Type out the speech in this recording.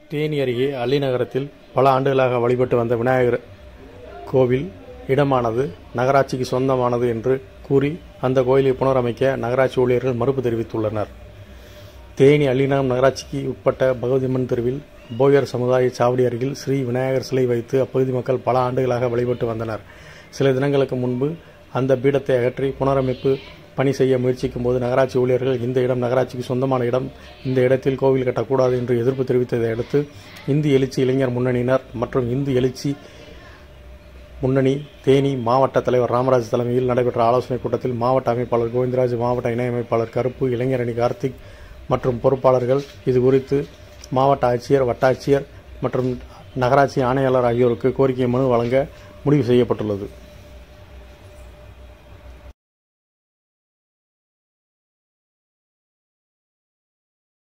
தேனி அருகே அள்ளிநகரத்தில் பல ஆண்டுகளாக வழிபட்டு வந்த விநாயகர் கோவில் இடமானது நகராட்சிக்கு சொந்தமானது என்று கூறி அந்த கோயிலை புனரமைக்க நகராட்சி ஊழியர்கள் மறுப்பு தெரிவித்துள்ளனர் தேனி அள்ளிநகரம் நகராட்சிக்கு உட்பட்ட பகவதியம்மன் தெருவில் போயர் சமுதாய சாவடி அருகில் ஸ்ரீ விநாயகர் சிலை வைத்து அப்பகுதி மக்கள் பல ஆண்டுகளாக வழிபட்டு வந்தனர் சில தினங்களுக்கு முன்பு அந்த பீடத்தை அகற்றி புனரமைப்பு பணி செய்ய முயற்சிக்கும் போது நகராட்சி ஊழியர்கள் இந்த இடம் நகராட்சிக்கு சொந்தமான இடம் இந்த இடத்தில் கோவில் கட்டக்கூடாது என்று எதிர்ப்பு தெரிவித்ததை அடுத்து இந்து எழுச்சி இளைஞர் முன்னணியினர் மற்றும் இந்து எழுச்சி முன்னணி தேனி மாவட்ட தலைவர் ராமராஜ் தலைமையில் நடைபெற்ற ஆலோசனைக் கூட்டத்தில் மாவட்ட அமைப்பாளர் கோவிந்தராஜ் மாவட்ட இணையமைப்பாளர் கருப்பு இளைஞரணி கார்த்திக் மற்றும் பொறுப்பாளர்கள் இது குறித்து மாவட்ட ஆட்சியர் வட்டாட்சியர் மற்றும் நகராட்சி ஆணையாளர் ஆகியோருக்கு கோரிக்கை மனு வழங்க முடிவு செய்யப்பட்டுள்ளது